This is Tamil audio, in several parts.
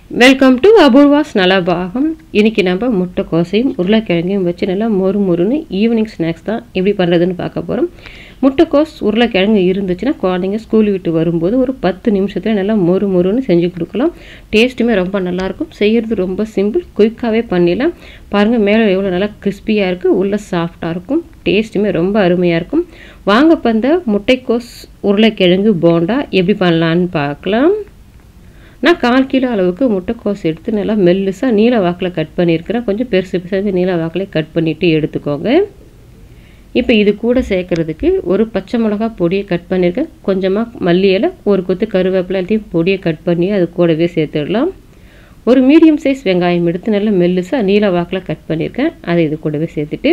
வெல்கம் டு அபூர்வாஸ் நலபாகம் இன்னைக்கு நம்ம முட்டைக்கோசையும் உருளைக்கிழங்கையும் வச்சு நல்லா மொறு மொறுன்னு ஈவினிங் ஸ்நாக்ஸ் தான் எப்படி பண்ணுறதுன்னு பார்க்க போகிறோம் முட்டைக்கோஸ் உருளைக்கிழங்கு இருந்துச்சுன்னா குழந்தைங்க ஸ்கூல் விட்டு வரும்போது ஒரு பத்து நிமிஷத்தில் நல்லா மொறு மொறுன்னு செஞ்சு கொடுக்கலாம் டேஸ்ட்டுமே ரொம்ப நல்லாயிருக்கும் செய்கிறது ரொம்ப சிம்பிள் குயிக்காகவே பண்ணிடலாம் பாருங்கள் மேலே எவ்வளோ நல்லா கிறிஸ்பியாக இருக்குது உள்ளே சாஃப்டாக இருக்கும் டேஸ்ட்டுமே ரொம்ப அருமையாக இருக்கும் வாங்க இப்போ இந்த முட்டைக்கோஸ் உருளைக்கிழங்கு போண்டா எப்படி பண்ணலான்னு பார்க்கலாம் நான் கால் கிலோ அளவுக்கு முட்டைக்கோஸ் எடுத்து நல்லா மெல்லுசாக நீல வாக்கில் கட் பண்ணியிருக்கிறேன் கொஞ்சம் பெருசு பெருசாக நீல வாக்கில் கட் பண்ணிவிட்டு எடுத்துக்கோங்க இப்போ இது கூட சேர்க்குறதுக்கு ஒரு பச்சை மிளகா பொடியை கட் பண்ணியிருக்கேன் கொஞ்சமாக மல்லி இலை ஒரு கொத்து கருவேப்பிலை எல்லாத்தையும் பொடியை கட் பண்ணி அது கூடவே சேர்த்துடலாம் ஒரு மீடியம் சைஸ் வெங்காயம் எடுத்து நல்லா மெல்லுசாக நீல வாக்கில் கட் பண்ணியிருக்கேன் அதை இது கூடவே சேர்த்துட்டு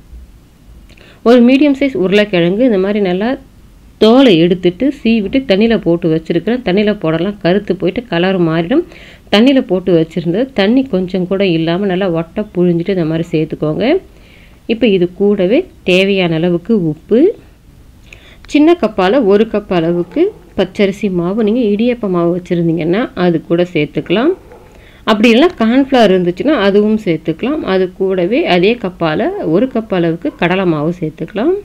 ஒரு மீடியம் சைஸ் உருளைக்கிழங்கு இந்த மாதிரி நல்லா தோலை எடுத்துட்டு சீவிட்டு தண்ணியில் போட்டு வச்சுருக்கிறேன் தண்ணியில் போடலாம் கருத்து போயிட்டு கலர் மாறிடும் தண்ணியில் போட்டு வச்சுருந்தது தண்ணி கொஞ்சம் கூட இல்லாமல் நல்லா ஒட்டை புழிஞ்சிட்டு இந்த மாதிரி சேர்த்துக்கோங்க இப்போ இது கூடவே தேவையான அளவுக்கு உப்பு சின்ன கப்பால் ஒரு கப் அளவுக்கு பச்சரிசி மாவு நீங்கள் இடியப்ப மாவு வச்சுருந்தீங்கன்னா அது கூட சேர்த்துக்கலாம் அப்படி இல்லைனா கார்ன்ஃப்ளவர் இருந்துச்சுன்னா அதுவும் சேர்த்துக்கலாம் அது கூடவே அதே கப்பால் ஒரு கப் அளவுக்கு கடலை மாவு சேர்த்துக்கலாம்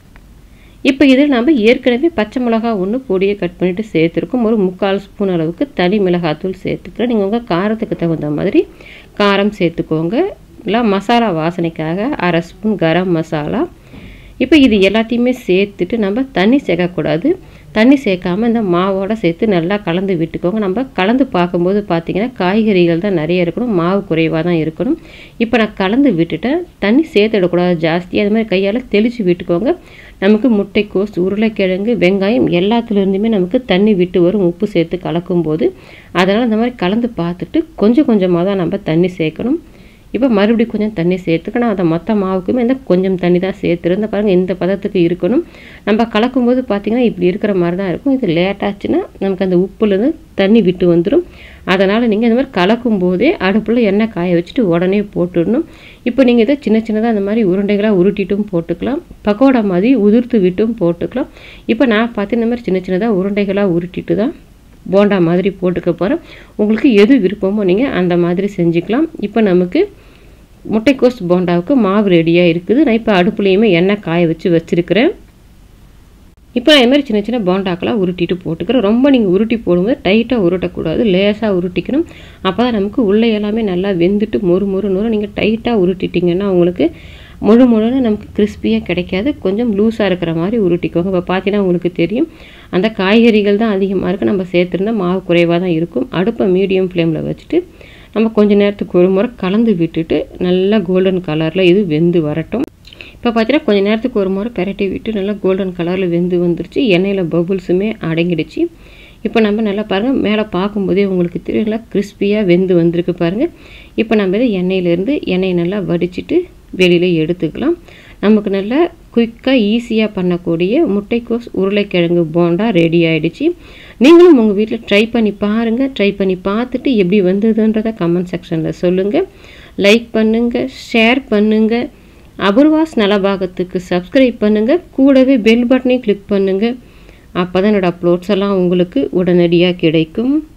இப்போ இதில் நம்ம ஏற்கனவே பச்சை மிளகா ஒன்று பொடியை கட் பண்ணிவிட்டு சேர்த்துருக்கோம் ஒரு முக்கால் ஸ்பூன் அளவுக்கு தனி மிளகாத்தூள் சேர்த்துக்கிறேன் நீங்கள் உங்கள் காரத்துக்கு தகுந்த மாதிரி காரம் சேர்த்துக்கோங்க இல்லை மசாலா வாசனைக்காக அரை ஸ்பூன் கரம் மசாலா இப்போ இது எல்லாத்தையுமே சேர்த்துட்டு நம்ம தண்ணி சேர்க்கக்கூடாது தண்ணி சேர்க்காம இந்த மாவோட சேர்த்து நல்லா கலந்து விட்டுக்கோங்க நம்ம கலந்து பார்க்கும்போது பார்த்தீங்கன்னா காய்கறிகள் தான் நிறைய இருக்கணும் மாவு குறைவாக தான் இருக்கணும் இப்போ நான் கலந்து விட்டுட்டேன் தண்ணி சேர்த்துடக்கூடாது ஜாஸ்தி அது மாதிரி கையால் தெளித்து விட்டுக்கோங்க நமக்கு முட்டைக்கோஸ் உருளைக்கிழங்கு வெங்காயம் எல்லாத்துலேருந்துமே நமக்கு தண்ணி விட்டு வரும் உப்பு சேர்த்து கலக்கும்போது அதனால் இந்த மாதிரி கலந்து பார்த்துட்டு கொஞ்சம் கொஞ்சமாக தான் நம்ம தண்ணி சேர்க்கணும் இப்போ மறுபடியும் கொஞ்சம் தண்ணி சேர்த்துக்கணும் அதை மொத்த மாவுக்குமே இந்த கொஞ்சம் தண்ணி தான் சேர்த்துருந்த பாருங்கள் இந்த பதத்துக்கு இருக்கணும் நம்ம கலக்கும்போது பார்த்திங்கன்னா இப்படி இருக்கிற மாதிரி தான் இருக்கும் இது லேட்டாச்சுன்னா நமக்கு அந்த உப்புலேருந்து தண்ணி விட்டு வந்துடும் அதனால் நீங்கள் இந்த மாதிரி கலக்கும் போதே அடுப்பில் எண்ணெய் காய வச்சுட்டு உடனே போட்டுடணும் இப்போ நீங்கள் இதை சின்ன சின்னதாக அந்த மாதிரி உருண்டைகளாக உருட்டிட்டும் போட்டுக்கலாம் பக்கோடா மாதிரி உதிர்த்து விட்டும் போட்டுக்கலாம் இப்போ நான் பார்த்து இந்த மாதிரி சின்ன சின்னதாக உருண்டைகளாக உருட்டிட்டு தான் போண்டா மாதிரி போட்டுக்க போகிறேன் உங்களுக்கு எது விருப்பமோ நீங்கள் அந்த மாதிரி செஞ்சுக்கலாம் இப்போ நமக்கு முட்டைக்கோஸ் போண்டாவுக்கு மாவு ரெடியாக இருக்குது நான் இப்போ அடுப்புலேயுமே எண்ணெய் காய வச்சு வச்சுருக்கிறேன் இப்போ நான் இது மாதிரி சின்ன சின்ன போண்டாக்கெல்லாம் உருட்டிட்டு போட்டுக்கிறேன் ரொம்ப நீங்கள் உருட்டி போடும்போது டைட்டாக உருட்டக்கூடாது லேசாக உருட்டிக்கணும் அப்போ தான் நமக்கு உள்ளே எல்லாமே நல்லா வெந்துட்டு மொறு மொறு நூறு நீங்கள் டைட்டாக உருட்டிட்டிங்கன்னா உங்களுக்கு முழு முழுன்னு நமக்கு கிறிஸ்பியாக கிடைக்காது கொஞ்சம் லூஸாக இருக்கிற மாதிரி உருட்டிக்கோங்க இப்போ பார்த்தீங்கன்னா உங்களுக்கு தெரியும் அந்த காய்கறிகள் தான் அதிகமாக இருக்குது நம்ம சேர்த்துருந்தா மாவு குறைவாக தான் இருக்கும் அடுப்பை மீடியம் ஃப்ளேமில் வச்சுட்டு நம்ம கொஞ்சம் நேரத்துக்கு ஒரு முறை கலந்து விட்டுட்டு நல்லா கோல்டன் கலரில் இது வெந்து வரட்டும் இப்போ பார்த்தீங்கன்னா கொஞ்சம் நேரத்துக்கு ஒரு முறை பெரட்டி விட்டு நல்லா கோல்டன் கலரில் வெந்து வந்துருச்சு எண்ணெயில் பபுள்ஸுமே அடங்கிடுச்சு இப்போ நம்ம நல்லா பாருங்கள் மேலே பார்க்கும்போதே உங்களுக்கு தெரியும் நல்லா கிறிஸ்பியாக வெந்து வந்திருக்கு பாருங்கள் இப்போ நம்ம இதை எண்ணெயிலேருந்து எண்ணெயை நல்லா வடிச்சிட்டு வெளியில் எடுத்துக்கலாம் நமக்கு நல்லா குயிக்காக ஈஸியாக பண்ணக்கூடிய முட்டைக்கோஸ் உருளைக்கிழங்கு போண்டா ரெடி ஆகிடுச்சு நீங்களும் உங்கள் வீட்டில் ட்ரை பண்ணி பாருங்கள் ட்ரை பண்ணி பார்த்துட்டு எப்படி வந்ததுன்றதை கமெண்ட் செக்ஷனில் சொல்லுங்கள் லைக் பண்ணுங்கள் ஷேர் பண்ணுங்கள் அபூர்வாஸ் நலபாகத்துக்கு சப்ஸ்கிரைப் பண்ணுங்கள் கூடவே பெல் பட்டனையும் கிளிக் பண்ணுங்கள் அப்போ தான் என்னோடய அப்லோட்ஸ் எல்லாம் உங்களுக்கு உடனடியாக கிடைக்கும்